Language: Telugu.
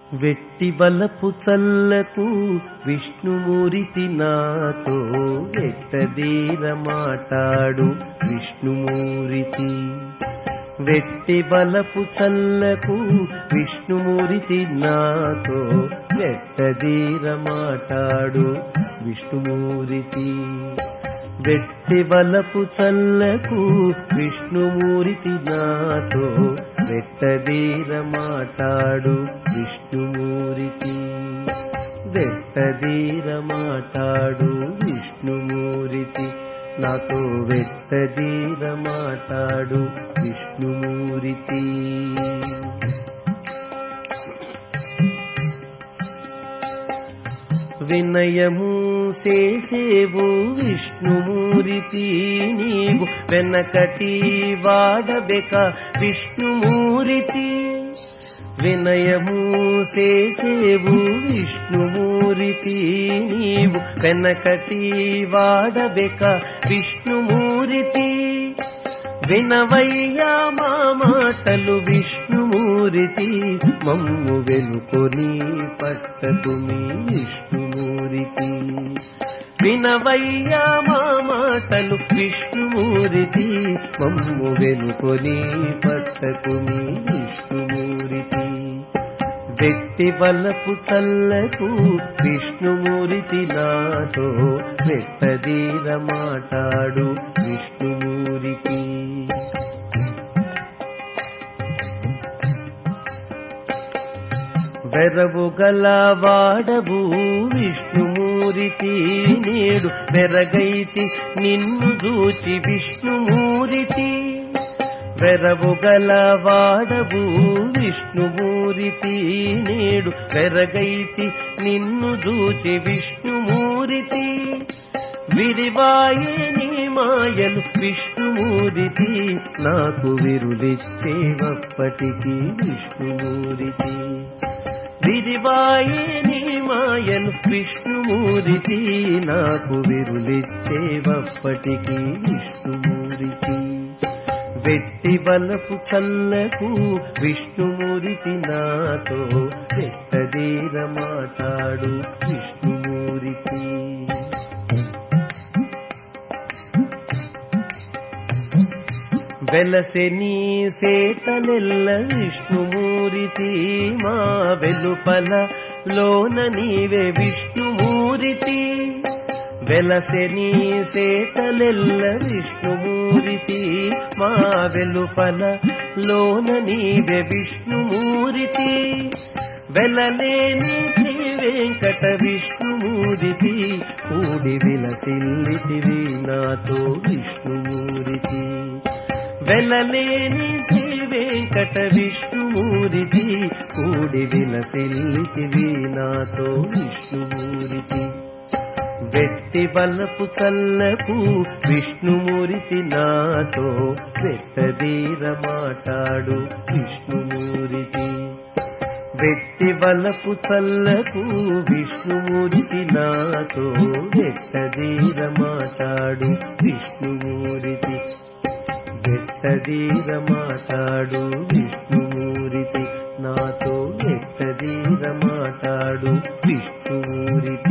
వెట్టి వలపు చల్లకు విష్ణుమూరితి నాతో వెట్టదీర మాటాడు విష్ణుమూరితి వెట్టి బలపు చల్లకు విష్ణుమూరితి నాతో వెట్టదీర మాటాడు విష్ణుమూరితి వెట్టి బలపు చల్లకు విష్ణుమూరితి నాతో వెట్టదీర మాటాడు విష్ణుమూరితి వెట్టదీర మాటాడు విష్ణుమూరితి నాతో వెట్టదీర మాటాడు విష్ణుమూరితి వినయము చేసేవు విష్ణుమూరితి నీవు వెనకటి వాడబెక విష్ణుమూరితి వినయము చేసేవు విష్ణుమూరితి నీవు వెనకటి వాడబెక విష్ణుమూరితి వినవయ్యా మా మాటలు విష్ణుమూరితి మమ్ము వెనుకొని పట్టకు మీ విష్ణుమూరితి వినవయ్యా మా మాటలు విష్ణుమూరితి మమ్ము వెనుకొని పట్టకు మీ విష్ణుమూరితి వెట్టి బలపు చల్లకు విష్ణుమూరితి నాతో వెట్టదీర మాటాడు విష్ణుమూరితి వెరవు గల వాడవు విష్ణుమూరితి నేడు వెరగైతి నిన్ను చూచి విష్ణుమూరితి వెరవు గల వాడవు విష్ణుమూరితి నేడు వెరగైతి నిన్ను చూచి విష్ణుమూరితి విరివాయే నీ మాయలు విష్ణుమూరితి నాకు విరులిచ్చేవప్పటికి విష్ణుమూరితి విరివాయే నీ మాయలు విష్ణుమూరితి నాకు విరులిచ్చేవప్పటికి విష్ణుమూరితి వెట్టి బలపు చల్లకు విష్ణుమూరితి నాతో వెట్టదీర మాటాడు విష్ణుమూరితి వెలసె నీ సేతలెల్ల విష్ణుమూరితి మా వెలుపల లోన నీవే విష్ణుమూరితి వెలసె నీ సేతలెల్ల విష్ణుమూరితి మా వెలుపల లోన నీవే విష్ణుమూరితి వెలలేని శ్రీ వెంకట విష్ణుమూరితి కూడి విలసిల్లితివి నాతో విష్ణుమూరితి వెలలేని శ్రీ వెంకట విష్ణుమూరితి కూడి విలసిల్లితివి నాతో విష్ణుమూరితి వెట్టి బలపు చల్లకు విష్ణుమూరితి నాతో వెట్టదీర మాటాడు విష్ణుమూరితి వెట్టి బలపు చల్లకు విష్ణుమూరితి నాతో వెట్టదీర మాటాడు విష్ణుమూరితి వెట్టదీర మాటాడు విష్ణుమూరితి నాతో వెట్టదీర మాటాడు విష్ణుమూరితి